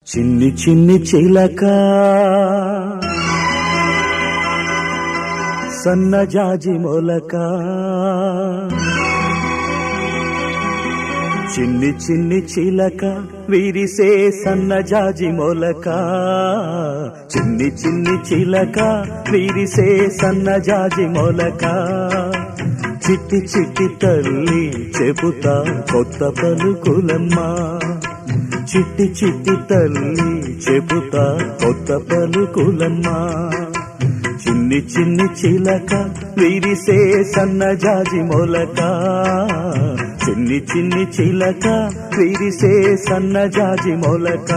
చిన్ని చిన్ని చిలక సన్నజాజి మొలక చిన్ని చిన్ని చిలక విరిసే సన్నజాజి మొలక చిన్ని చిన్ని చిలక విరిసే సన్నజాజి మొలక చిట్టి చిట్టి తల్లి చెబుతా కొత్త పలుకులమ్మా చిట్టి చిట్టి తల్లి చెబుతా కొత్త పలుకులమ్మా చిన్ని చిన్ని చిలక విరిసే సన్నజాజి మొలక చిన్ని చిన్ని చిలక విరిసే సన్నజాజి మొలక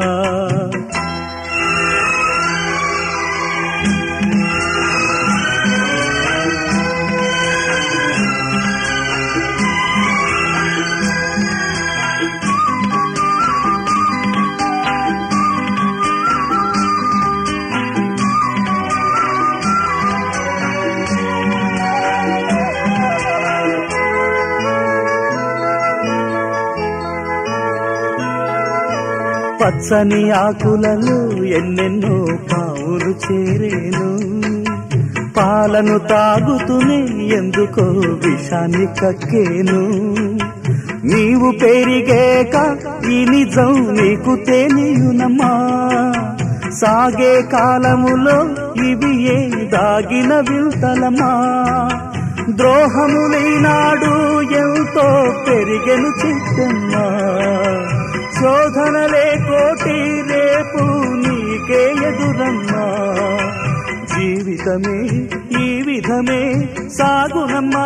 పచ్చని ఆకులలో ఎన్నెన్నో పావులు చేరేను పాలను తాగుతూనే ఎందుకో విషాన్ని కక్కేను నీవు పెరిగాక ఈ నిజం నీకు తెలియనమ్మా సాగే కాలములో ఇవి ఏ దాగిన విల్తలమా ద్రోహములైనాడు ఎంతో పెరిగెను చిత్తమ్మా శోధనలే కోటి రేపు నీకే ఎదురమ్మా జీవితమే ఈ విధమే సాగునమ్మా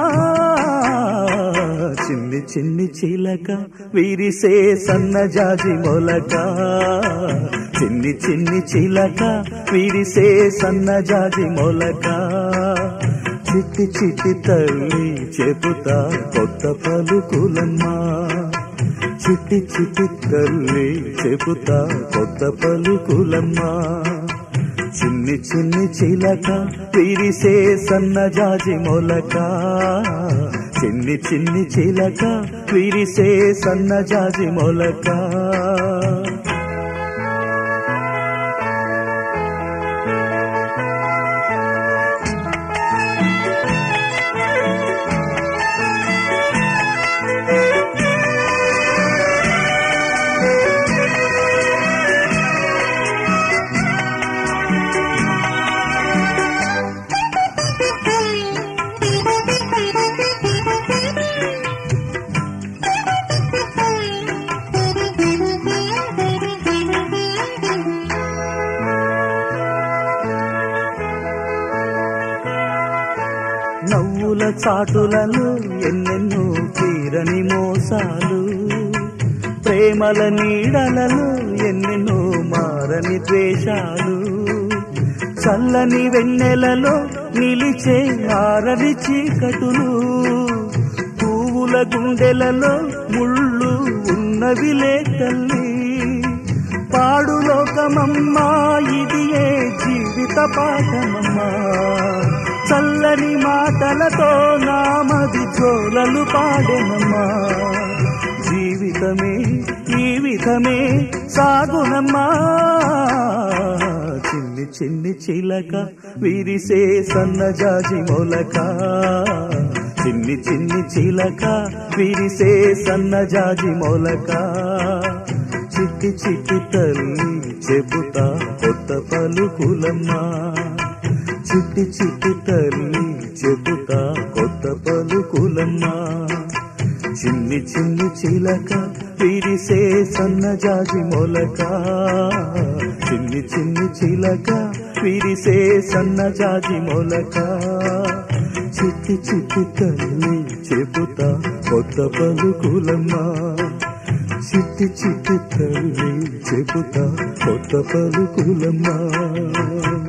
చిన్ని చిన్ని చిలక విరిసే సన్నజాజి మొలక చిన్ని చిన్ని చిలక విరిసే సన్నజాజి మొలక చిట్టి చిట్టి తల్లి చెబుతా కొత్త పలుకులమ్మా చిట్టి చిట్టి తల్లి చెబుతా కొత్త పలుకులమ్మా చిన్ని చిన్ని చిలక విరిసే సన్నజాజి మొలక చిన్ని చిన్ని చిలక విరిసే సన్నజాజి మొలక నవ్వుల చాటులలో ఎన్నెన్నో తీరని మోసాలు ప్రేమల నీడలలో ఎన్నెన్నో మారని ద్వేషాలు చల్లని వెన్నెలలో నిలిచే ఆరని చీకటులు పువ్వుల గుండెలలో ముళ్ళు ఉన్నవి తల్లి పాడులోకమమ్మా ఇది ఏ జీవిత పాఠమమ్మా చల్లని మాటలతో నామది చోలలు పాడెనమ్మా జీవితమే ఈ విధమే సాగునమ్మా చిన్ని చిన్ని చిలక విరిసే సన్నజాజి మొలక చిన్ని చిన్ని చిలక విరిసే సన్నజాజి మొలక చిట్టి చిట్టి తల్లి చెబుతా కొత్త పలుకులమ్మా చిట్టి చిట్టి తల్లి చెబుతా కొత్త పలుకులమ్మా చిన్ని చిన్ని చిలక విరిసే సన్నజాజి మొలక చిన్ని చిన్ని చిలక విరిసే సన్నజాజి మొలక చిట్టి చిట్టి తల్లి చెబుతా కొత్త పలుకులమ్మా చిట్టి చిట్టి తల్లి చెబుతా కొత్త పలుకులమ్మా